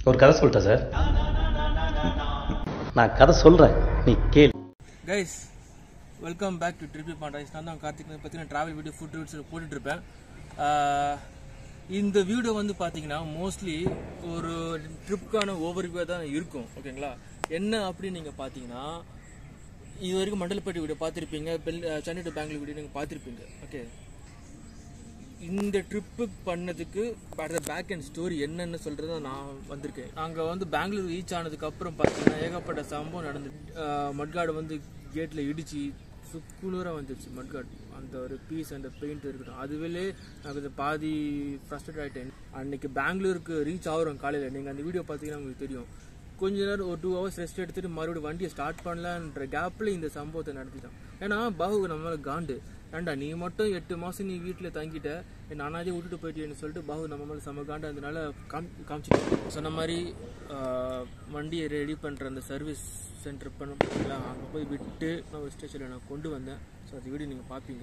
ஒரு கதை சொல்லிட்டேன் சார் நான் கதை சொல்கிறேன் நீ கேளு guys welcome back to trippy pandas நான் தான் கார்த்திக் பற்றி நான் ட்ராவல் வீடியோ ஃபுட் ரிவ்யூஸ் போட்டுட்ருப்பேன் இந்த வீடியோ வந்து பார்த்தீங்கன்னா மோஸ்ட்லி ஒரு ட்ரிப்புக்கான ஓவர்வியூவாக தான் இருக்கும் ஓகேங்களா என்ன அப்படின்னு நீங்கள் பார்த்தீங்கன்னா இது வரைக்கும் மண்டலப்பட்டி வீடியோ பார்த்துருப்பீங்க பெல் சென்னை டு பெங்களூர் வீடியோ நீங்கள் பார்த்துருப்பீங்க ஓகே இந்த ட்ரிப்பு பண்ணதுக்கு அடுத்த பேக் அண்ட் ஸ்டோரி என்னன்னு சொல்றது நான் வந்திருக்கேன் நாங்கள் வந்து பெங்களூர் ரீச் ஆனதுக்கு அப்புறம் பார்த்தீங்கன்னா ஏகப்பட்ட சம்பவம் நடந்து மட்காடு வந்து கேட்டில் இடிச்சு சுக்குநூறாக வந்துருச்சு மட்காட் அந்த ஒரு பீஸ் அந்த பெயிண்ட் இருக்கட்டும் அதுவேலே நான் கொஞ்சம் பாதி ஃப்ரஸ்ட்ரேட் ஆகிட்டேன் அன்னைக்கு பெங்களூருக்கு ரீச் ஆகிறோம் காலையில் நீங்கள் அந்த வீடியோ பார்த்தீங்கன்னா உங்களுக்கு தெரியும் கொஞ்ச நேரம் ஒரு டூ ஹவர்ஸ் ரெஸ்ட் எடுத்துட்டு மறுபடியும் வண்டியை ஸ்டார்ட் பண்ணலான்ற கேப்பில் இந்த சம்பவத்தை நடத்திட்டான் ஏன்னா பாஹு நம்ம காண்டு ஏண்டா நீ மட்டும் எட்டு மாதம் நீ வீட்டில் தங்கிட்ட என் அனாதே விட்டுட்டு போயிட்டேன்னு சொல்லிட்டு பாஹு நம்ம மேலே செம காண்டு அதனால காம் காமிச்சிட்டு சொன்ன மாதிரி ஆஹ், வண்டியை ரெடி பண்ணுற அந்த சர்வீஸ் சென்டர் பண்ண போகிறீங்களா அங்கே போய் விட்டு நான் ஒரு ஸ்டேஷனில் நான் கொண்டு வந்தேன் ஸோ அந்த வீடியோ நீங்கள் பார்ப்பீங்க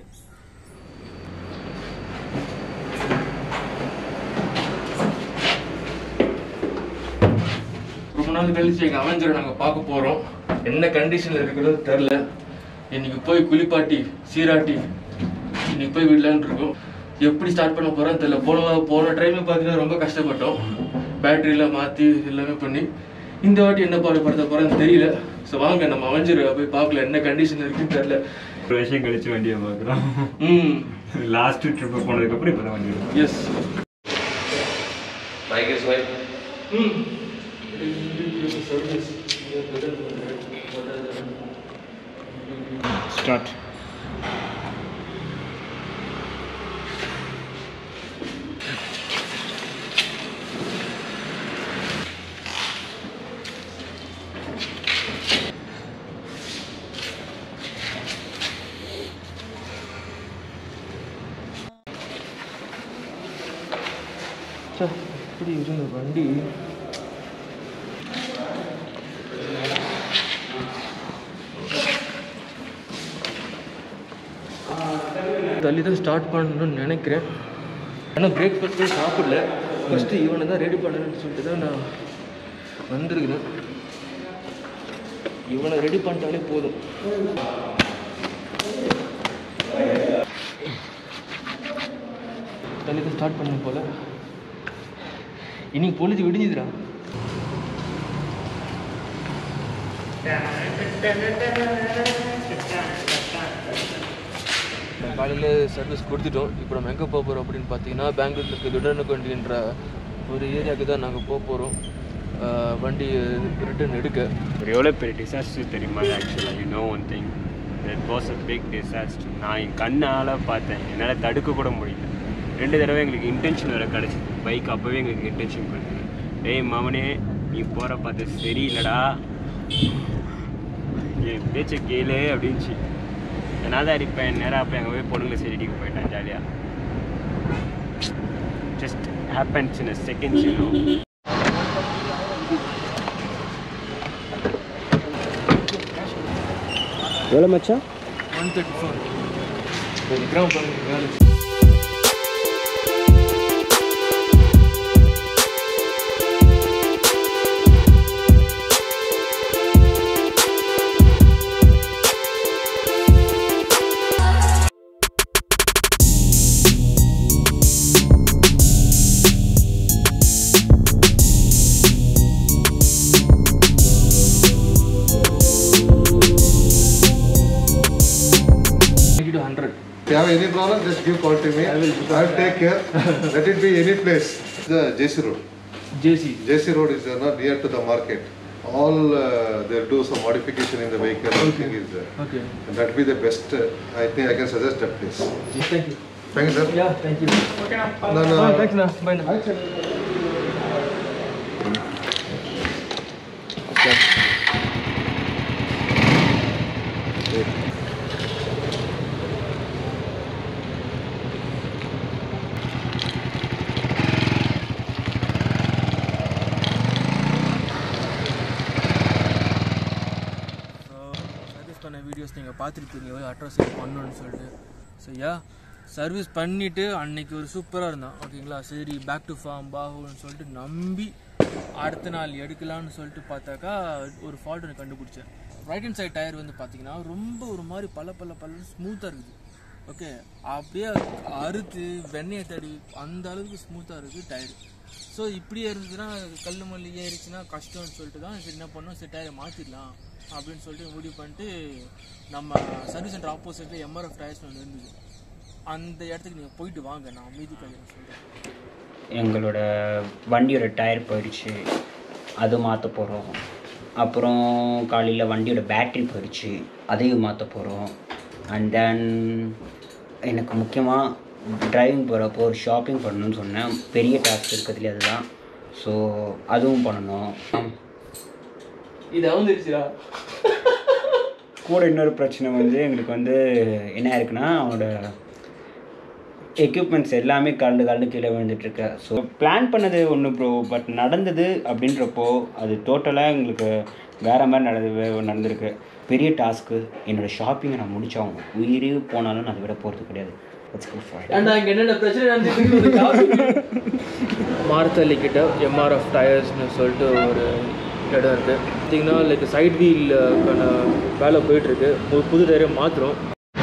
ரொம்ப நாள் கழிச்சு எங்கள் அவஞ்சரை நாங்கள் பார்க்க போகிறோம் என்ன கண்டிஷனில் இருக்கிறது தெரில இன்னைக்கு போய் குளிப்பாட்டி சீராட்டி இன்னைக்கு போய் விடலான்னு இருக்கோம் எப்படி ஸ்டார்ட் பண்ண போகிறோன்னு தெரியல போன போன டைமே பார்த்தீங்கன்னா ரொம்ப கஷ்டப்பட்டோம் பேட்டரியெலாம் மாற்றி எல்லாமே பண்ணி இந்த வாட்டி என்ன பாடுபடுத்த போகிறேன்னு தெரியல ஸோ வாங்க நம்ம அவஞ்சரை போய் பார்க்கல என்ன கண்டிஷன் இருக்குன்னு தெரில ஒரு வருஷம் கழிச்சு வண்டியை பார்க்குறோம் ம் லாஸ்ட் ட்ரிப்பு போனதுக்கப்புறம் இப்போ தான் வண்டி எடுக்கிறோம். எஸ் ம் சர்வீஸ் ஸ்டார்ட் ச்சே, இப்படி இருந்த வண்டி தள்ளி தான் ஸ்டார்ட் பண்ணணும்னு நினைக்கிறேன் ஆனால் பிரேக்ஃபாஸ்ட் போய் சாப்பிடல ஃபஸ்ட்டு இவனை தான் ரெடி பண்ணணும்னு சொல்லிட்டு தான் நான் வந்திருக்கிறேன் இவனை ரெடி பண்ணிட்டாலே போதும் தள்ளி தான் ஸ்டார்ட் பண்ண போல இன்னைக்கு பொழுது விடிஞ்சுதுடா காலையில் சர்வீஸ் கொடுத்துட்டோம் இப்போ நம்ம எங்கே போக போகிறோம் அப்படின்னு பார்த்தீங்கன்னா பெங்களூரில் இருக்க துடனுக்கொண்டின்ற ஒரு ஏரியாவுக்கு தான் நாங்கள் போக போகிறோம் வண்டி ரிட்டர்ன் எடுக்க ஒரு எவ்வளோ பெரிய டிசாஸ்டர் தெரியுமா ஆக்சுவலாக you know one thing that was a big disaster நான் என் கண்ணால் பார்த்தேன் என்னால் தடுக்க கூட முடியல ரெண்டு தடவை எங்களுக்கு இன்டென்ஷன் வேறு கிடச்சிது பைக் அப்போவே எங்களுக்கு இன்டென்ஷன் கொடுத்தது டேய் மவனே நீ போகிற பார்த்து சரியில்லடா என் பேச்சை கேளு அப்படின்ச்சு நான் தான் அடிப்பேன் நேராக அப்போ அங்கே போய் பொண்ணுங்களை சரிடிக்கு போயிட்டேன் ஜாலியாக just happens in a seconds you know எவ்வளோ மச்சான் ஒன் தேர்ட்டி ஃபோர் கிராம் பாருங்க வேலை hundred If you have any problem, just give call to me. I will, take care. Let it be any place. The JC Road. JC JC Road is uh, not near to the market. All uh, they'll do some modification in the vehicle. Everything is there. Okay And that will be the best. Uh, I think I can suggest that place. Thank you Thank you, sir. Yeah thank you No, no. தேங்க்ஸ்ண்ணா பாய்ண்ணா service பண்ண videos நீங்கள் பார்த்துருப்பீங்க எவ்வளோ address பண்ணணும்னு சொல்லிட்டு so yeah service பண்ணிவிட்டு அன்னைக்கு ஒரு சூப்பராக இருந்தான் ஓகேங்களா சரி பேக் டு ஃபார்ம் பாகுன்னு சொல்லிட்டு நம்பி அடுத்த நாள் எடுக்கலாம்னு சொல்லிட்டு பார்த்தாக்கா ஒரு ஃபால்ட் ஒன்று கண்டுபிடிச்சேன் ரைட் ஹேண்ட் சைடு டயர் வந்து பார்த்தீங்கன்னா ரொம்ப ஒரு மாதிரி பல பல பல ஸ்மூத்தாக இருக்குது ஓகே அப்படியே அறுத்து வெண்ணெயை தடி அந்த அளவுக்கு ஸ்மூத்தாக இருக்குது டயர் ஸோ இப்படியே இருந்ததுன்னா கல் மல்லி ஏறிச்சுன்னா கஷ்டம்னு சொல்லிட்டு தான் சரி என்ன பண்ணோம் சரி டயரை மாற்றிடலாம் அப்படின்னு சொல்லிட்டு முடிவு பண்ணிட்டு நம்ம சர்வீஸ் சென்டர் ஆப்போசிட்டில் எம்ஆர்எஃப் டயர்ஸ் ஒன்று இருந்தது அந்த இடத்துக்கு நீங்கள் போயிட்டு வாங்க நான் மீதி கல்யாணம் சொல்கிறேன் எங்களோட வண்டியோட டயர் போயிடுச்சு அது மாற்ற போகிறோம் அப்புறம் காலையில் வண்டியோட பேட்டரி போயிடுச்சு அதையும் மாற்ற போகிறோம் அண்ட் தென் எனக்கு முக்கியமாக டிரைவிங் போகிறப்போ ஒரு ஷாப்பிங் பண்ணணும்னு சொன்னேன் பெரிய டாஸ்க் இருக்கிறதுலே அதுதான் ஸோ அதுவும் பண்ணணும் இது வந்துருச்சுடா கூட இன்னொரு பிரச்சனை வந்து எங்களுக்கு வந்து என்ன இருக்குன்னா அவனோட எக்யூப்மெண்ட்ஸ் எல்லாமே கலந்து கலந்து கீழே விழுந்துட்டுருக்கு ஸோ பிளான் பண்ணது ஒன்று ப்ரோ பட் நடந்தது அப்படின்றப்போ அது டோட்டலாக எங்களுக்கு வேறு மாதிரி நடந்து நடந்திருக்கு பெரிய டாஸ்க்கு என்னோடய ஷாப்பிங்கை நான் முடிச்சாகும் உயிரே போனாலும் நான் அதை விட போகிறது கிடையாது Let's go for it. ஏன்டா இங்க என்னென்ன பிரச்சனை நடந்துட்டு மார்த்தள்ளி கிட்ட எம்ஆர்எஃப் டயர்ஸ்னு சொல்லிட்டு ஒரு இடம் இருக்குது பார்த்தீங்கன்னா லைக் சைட் வீலுக்கான வேலை போயிட்டுருக்கு ஒரு புது டயரை மாற்றுறோம்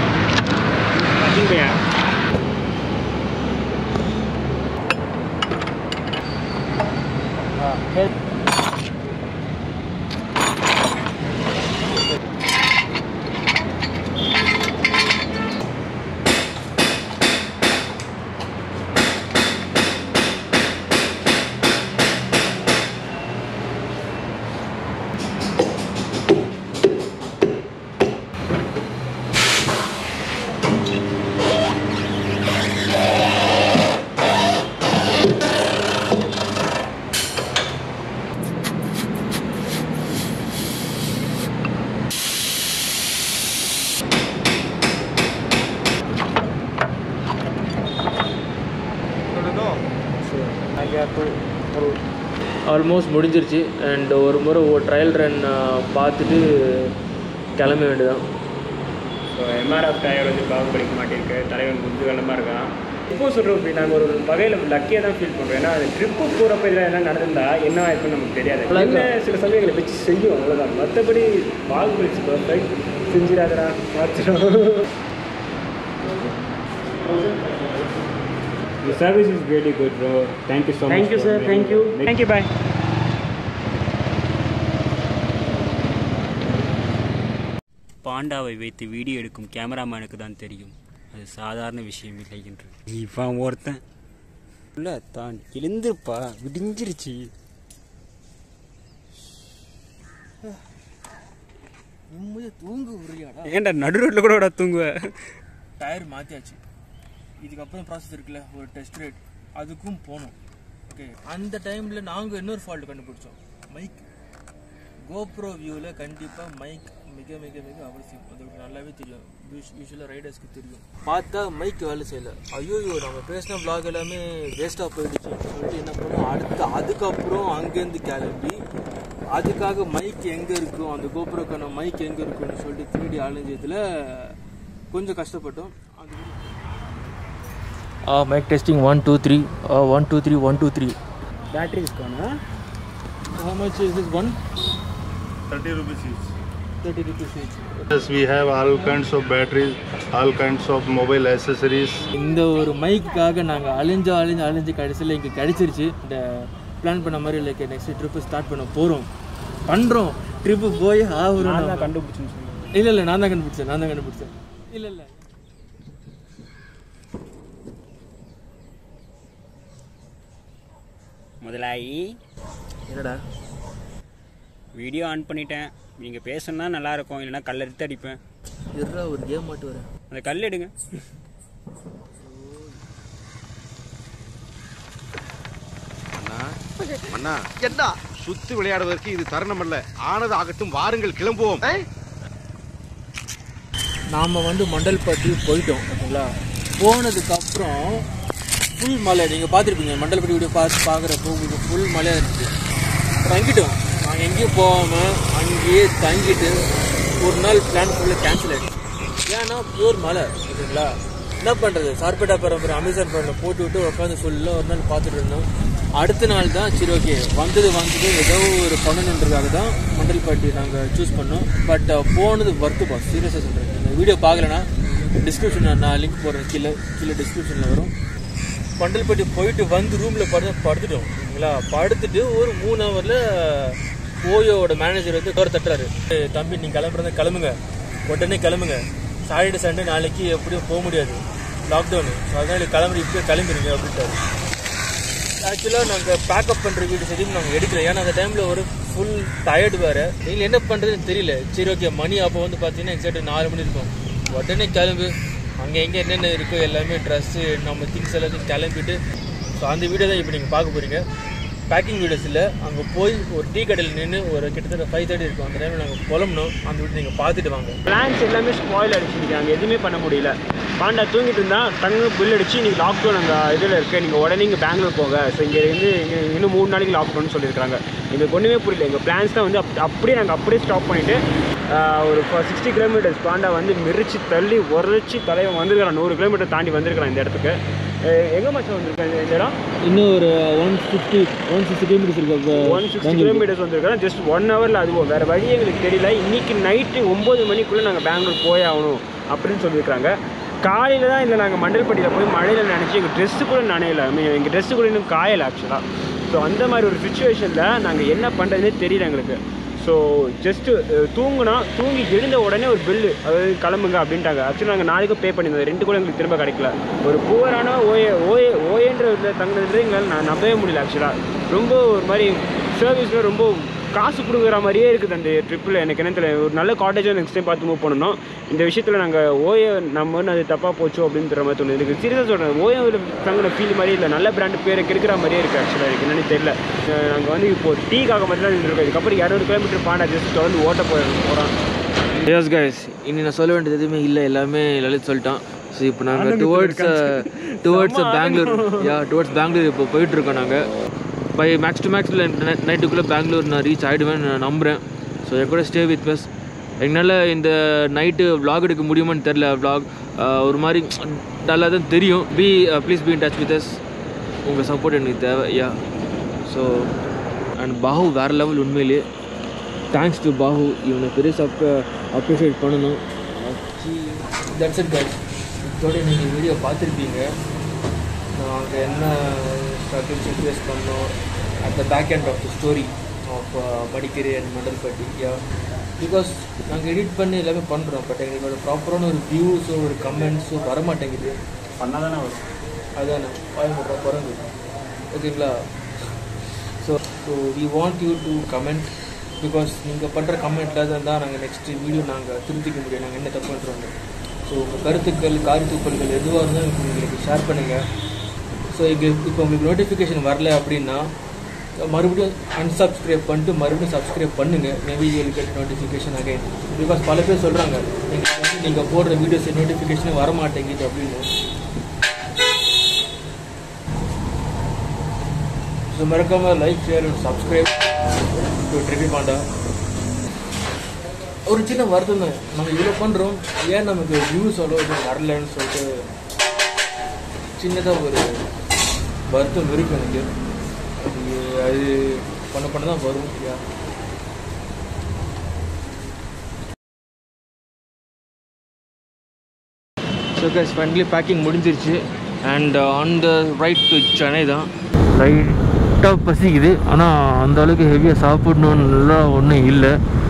ஆல்மோஸ்ட் முடிஞ்சிருச்சு அண்ட் ஒரு முறை ஒரு ட்ரையல் ரன் பார்த்துட்டு கிளம்ப வேண்டியதான் ஸோ எம்ஆர்எஃப் டயர் வந்து பாகுபடிக்க மாட்டேருக்கு தலைவன் குத்துகலமாக இருக்கான் இப்போ சொல்கிறோம் இப்படி நாங்கள் ஒரு வகையில் லக்கியாக தான் ஃபீல் பண்ணுறோம் ஏன்னா அந்த ட்ரிப்பு போகிறப்ப இதில் என்ன நடந்திருந்தா என்ன ஆயிருக்குன்னு நமக்கு தெரியாது என்ன சில சமயங்களை வச்சு செய்யும் அவ்வளோதான் மற்றபடி பாகுபலி பர்ஃபெக்ட் செஞ்சிடாதடா பார்த்துடும் The service is really good, bro. Thank you so much. Thank you, for sir. being Thank you. here. Thank you. Bye. பாண்டாவை வைத்து வீடியோ எடுக்கும் கேமராமேனுக்கு தான் தெரியும் அது சாதாரண விஷயம் இல்லை என்று இவன் ஒருத்தன் இல்லை தான் எழுந்திருப்பா விடிஞ்சிருச்சு நிம்மதியாக தூங்க உரியாடா ஏன்டா நடு ரோட்டில் கூட விட தூங்குவ டயர் மாற்றியாச்சு இதுக்கப்புறம் ப்ராசஸ் இருக்குல்ல ஒரு டெஸ்ட் ரேட் அதுக்கும் போனோம் ஓகே அந்த டைமில் நாங்கள் இன்னொரு ஃபால்ட் கண்டுபிடிச்சோம் மைக் கோப்ரோ வியூவில் கண்டிப்பாக மைக் மிக மிக மிக அவசியம் அது உங்களுக்கு நல்லாவே தெரியும் யூஸ்வலாக ரைடர்ஸ்க்கு தெரியும் பார்த்தா மைக் வேலை செய்யல ஐயோ நம்ம பேசின vlog எல்லாமே வேஸ்ட்டாக போயிடுச்சுன்னு சொல்லிட்டு என்ன பண்ணோம் அடுத்து அதுக்கப்புறம் அங்கேருந்து கிளம்பி அதுக்காக மைக் எங்கே இருக்கும் அந்த கோப்ரோக்கான மைக் எங்கே இருக்குன்னு சொல்லிட்டு தேடி அலைஞ்சதில் கொஞ்சம் கஷ்டப்பட்டோம் அது mic testing one two three one two three one two three battery இருக்கானா How much is this one? 30 rupees each. 30 rupees each. Yes, we have all kinds of batteries, all kinds of mobile accessories. இந்த ஒரு மைக்குக்காக நாங்கள் அலைஞ்சு அலைஞ்சு அலைஞ்சு கடைசியில் இங்கே கிடச்சிருச்சு இந்த பிளான் பண்ண மாதிரி லைக் நெக்ஸ்ட் ட்ரிப்பு ஸ்டார்ட் பண்ண போகிறோம் பண்ணுறோம் ட்ரிப்பு போய் ஆகுறோம் கண்டுபிடிச்சுன்னு சொல்லி இல்லை இல்லை நான் தான் கண்டுபிடிச்சேன் நான் தான் கண்டுபிடிச்சேன் இல்லை இல்லை முதலாயி என்னடா வீடியோ ஆன் பண்ணிட்டேன் நீங்கள் பேசணுன்னா நல்லா இருக்கும் இல்லைன்னா கல் எடுத்து அடிப்பேன் இருடா ஒரு கேம் மாட்டு வரேன் அந்த கல் எடுங்க அண்ணா என்ன சுத்து விளையாடுவதற்கு இது தருணம் அல்ல ஆனது ஆகட்டும் வாருங்கள் கிளம்புவோம் நாம் வந்து மண்டல்பட்டி போயிட்டோம் ஓகேங்களா போனதுக்கப்புறம் ஃபுல் மலை நீங்கள் பார்த்துருப்பீங்க மண்டல்பட்டி வீடியோ பார்த்து பார்க்குறப்போ உங்களுக்கு ஃபுல் மலையாக இருந்துச்சு தங்கிட்டோம் நாங்கள் எங்கேயும் போகாமல் அங்கேயே தங்கிட்டு ஒரு நாள் பிளான் ஃபுல்லாக கேன்சல் ஆகிடுச்சு ஏன்னா பியூர் மலை ஓகேங்களா என்ன பண்ணுறது சார்பேட்டா பரம்பரை அமேசான் பரம்பரை போட்டு விட்டு உட்காந்து ஃபுல்லாக ஒரு நாள் பார்த்துட்டு இருந்தோம் அடுத்த நாள் தான் சரி ஓகே வந்தது வந்தது ஏதோ ஒரு பண்ணணுன்றதுக்காக தான் மண்டல்பாட்டி நாங்கள் சூஸ் பண்ணோம் பட் போனது ஒர்த்துப்பா சீரியஸாக சொல்கிறேன் இந்த வீடியோ பார்க்கலனா டிஸ்கிரிப்ஷன் நான் லிங்க் போடுறேன் கீழே கீழே டிஸ்கிரிப்ஷனில் வரும் பண்டல்பட்டி போயிட்டு வந்து ரூமில் படுத்து படுத்துட்டோம் சரிங்களா படுத்துட்டு ஒரு மூணு ஹவரில் ஓயோட மேனேஜர் வந்து டோர் தட்டுறாரு "ஏய், தம்பி நீங்கள் கிளம்புறத கிளம்புங்க உடனே கிளம்புங்க சாட்டர்டே சண்டே நாளைக்கு எப்படியும் போக முடியாது லாக்டவுனு ஸோ அதனால கிளம்பி இப்படியே கிளம்பிடுங்க அப்படின்ட்டாரு ஆக்சுவலாக நாங்கள் பேக்கப் பண்ணுற வீடு எதுவும் நாங்கள் எடுக்கல ஏன்னா அந்த டைமில் ஒரு ஃபுல் டயர்டு வேறு நீங்கள் என்ன பண்ணுறதுன்னு தெரியல சரி ஓகே மணி அப்போ வந்து பார்த்தீங்கன்னா எக்ஸாக்ட் நாலு மணி இருக்கும் உடனே கிளம்பு அங்கே எங்கே என்னென்ன இருக்கோ எல்லாமே ட்ரெஸ்ஸு நம்ம திங்ஸ் எல்லாத்தையும் கிளம்பிட்டு ஸோ அந்த வீடியோ தான் இப்போ நீங்கள் பார்க்க போகிறீங்க பேக்கிங் வீடியோஸ் இல்லை அங்கே போய் ஒரு டீ கடையில் நின்று ஒரு கிட்டத்தட்ட ஃபைவ் தேர்ட்டி இருக்கும் அந்த டைமில் நாங்கள் புலம்பணும் அந்த வீடியோ நீங்கள் பார்த்துட்டு வாங்க பிளான்ஸ் எல்லாமே ஸ்பாயில் அடிச்சிருக்கு அங்கே எதுவுமே பண்ண முடியல பாண்டா தூங்கிட்டு இருந்தா தங்க பில் அடிச்சு நீங்கள் லாக்டவுன் அந்த இதில் இருக்க நீங்கள் உடனே இங்கே பெங்களூர் போங்க ஸோ இங்கே இருந்து இங்க இன்னும் மூணு நாளைக்கு லாக்டவுன் சொல்லியிருக்காங்க எங்களுக்கு ஒன்றுமே புரியல எங்கள் பிளான்ஸ் தான் வந்து அப் அப்படியே நாங்கள் அப்படியே ஸ்டாப் பண்ணிவிட்டு ஒரு சிக்ஸ்டி கிலோமீட்டர்ஸ் பாண்டா வந்து மிரிச்சு தள்ளி உரைச்சி தலைவன் வந்திருக்கிறான் நூறு கிலோமீட்டர் தாண்டி வந்திருக்கிறான் இந்த இடத்துக்கு எங்கே மச்சம் வந்திருக்கேன் இந்த இடம் இன்னும் ஒரு one fifty one sixty kilometres இருக்கு ஒன் சிக்ஸ்டி கிலோமீட்டர்ஸ் வந்திருக்கிறோம் ஜஸ்ட் ஒன் ஹவரில் அதுவும் வேறு வழி எங்களுக்கு தெரியல இன்னைக்கு நைட்டு ஒம்பது மணிக்குள்ளே நாங்கள் பெங்களூர் போய் ஆகணும் அப்படின்னு சொல்லியிருக்காங்க காலையில் தான் இல்லை நாங்கள் மண்டல்பட்டியில் போய் மழையில் நினச்சி எங்கள் ட்ரெஸ்ஸு கூட நனையல I mean, எங்கள் ட்ரெஸ்ஸு கூட இன்னும் காயலை ஆக்சுவலாக ஸோ அந்த மாதிரி ஒரு சுச்சுவேஷனில் நாங்கள் என்ன பண்ணுறதுனே தெரியல எங்களுக்கு ஸோ ஜஸ்ட்டு தூங்குனா தூங்கி எழுந்த உடனே ஒரு பில்லு அதாவது கிளம்புங்க அப்படின்ட்டாங்க ஆக்சுவலாக நாங்கள் நாளைக்கும் பே பண்ணியிருந்தோம் ரெண்டு கூட எங்களுக்கு திரும்ப கிடைக்கல ஒரு புவரான ஓஏ ஓஏ ஓஏன்ற இதில் தங்கினது எங்களால் நான் நம்பவே முடியல ஆக்சுவலாக ரொம்ப ஒரு மாதிரி சர்வீஸில் ரொம்ப காசு கொடுக்குற மாதிரியே இருக்குது அந்த ட்ரிப்பில் எனக்கு என்ன தெரியல ஒரு நல்ல காட்டேஜாக நெக்ஸ்ட் டைம் பார்த்து மூவ் பண்ணணும் இந்த விஷயத்தில் நாங்கள் ஓஏ நம்ம வந்து அது தப்பாக போச்சோ அப்படின்ற மாதிரி தோணுது எனக்கு சீரியஸாக சொல்கிறேன் ஓஏவில் தங்கின ஃபீல் மாதிரி இல்லை நல்ல பிராண்டு பேரை கெடுக்கிற மாதிரியே இருக்குது ஆக்சுவலாக எனக்கு என்னன்னு தெரியல நாங்கள் வந்து இப்போ டீக்காக மட்டும் தான் இருக்கோம் இதுக்கப்புறம் இரநூறு கிலோமீட்டர் பாண்டா ஜஸ்ட் தொடர்ந்து ஓட்ட போய் போகிறோம் எஸ் கைஸ் இனி நான் சொல்ல வேண்டியது எதுவுமே இல்லை எல்லாமே லலித் சொல்லிட்டான் ஸோ இப்போ நாங்கள் towards towards Bangalore yeah towards Bangalore இப்போ போயிட்டு இருக்கோம் நாங்கள் பை மேக்ஸ் டு மேக்ஸில் நைட்டுக்குள்ளே பெங்களூர் நான் ரீச் ஆகிடுவேன் நான் நம்புகிறேன் ஸோ என் கூட ஸ்டே வித் பஸ் எங்களால் இந்த நைட்டு vlog எடுக்க முடியுமான்னு தெரில vlog ஒரு மாதிரி நல்லா தான் தெரியும் be please be in touch with us உங்கள் சப்போர்ட் எனக்கு தேவை யா ஸோ அண்ட் பாஹு வேறு லெவல் உண்மையிலேயே தேங்க்ஸ் டு பாஹு இவனை பெரிய சப் அப்ரிஷியேட் பண்ணணும் தட்ஸ் இட் கைஸ் இதோட நீங்கள் வீடியோ பார்த்துருப்பீங்க நாங்கள் என்ன ஸ்ட்ரகிள்ஸ் ஃபேஸ் பண்ணோம் at the back end of the story of Madikeri and Mandalpatti yeah because நாங்கள் எடிட் பண்ணி எல்லாமே பண்ணுறோம் பட் எங்களோட ப்ராப்பரான ஒரு வியூஸோ ஒரு கமெண்ட்ஸோ வரமாட்டேங்குது பண்ணால் தானே வரும் அதானே பயமுடுற குரங்கு ஓகேங்களா so so we want you to comment because நீங்கள் பண்ணுற கமெண்ட்டில் தான் தான் நாங்கள் நெக்ஸ்ட் வீடியோ நாங்கள் திருத்திக்க முடியும் நாங்கள் என்ன தப்பு பண்ணுறோங்க ஸோ உங்கள் கருத்துக்கள் காரித்துப்பல்கள் எதுவாக இருந்தாலும் எங்களுக்கு ஷேர் பண்ணுங்கள் ஸோ இப்போ இப்போ உங்களுக்கு நோட்டிஃபிகேஷன் வரல அப்படின்னா மறுபடியும் unsubscribe பண்ணிட்டு மறுபடியும் சப்ஸ்கிரைப் பண்ணுங்கள் maybe you will get notification again because பல பேர் சொல்கிறாங்க எங்களுக்கு வந்து நீங்கள் போடுற வீடியோஸ் நோட்டிஃபிகேஷனே வர மாட்டேங்குது அப்படின்னு ஸோ மறக்காம like share and subscribe to trippy panda ஒரு சின்ன வருத்தம் தான் நம்ம இவ்வளோ பண்ணுறோம் ஏன் நமக்கு வியூஸ் அவ்வளோ வரலன்னு சொல்லிட்டு சின்னதாக ஒரு வருத்தம் இருக்கு எனக்கு அது அது பண்ண பண்ண தான் வரும் yeah so guys finally packing முடிஞ்சிருச்சு and on the ride to Chennai தான் லைட்டாக பசிக்குது ஆனால் அந்த அளவுக்கு ஹெவியாக சாப்பிடணுன்னுலாம் ஒன்றும் இல்லை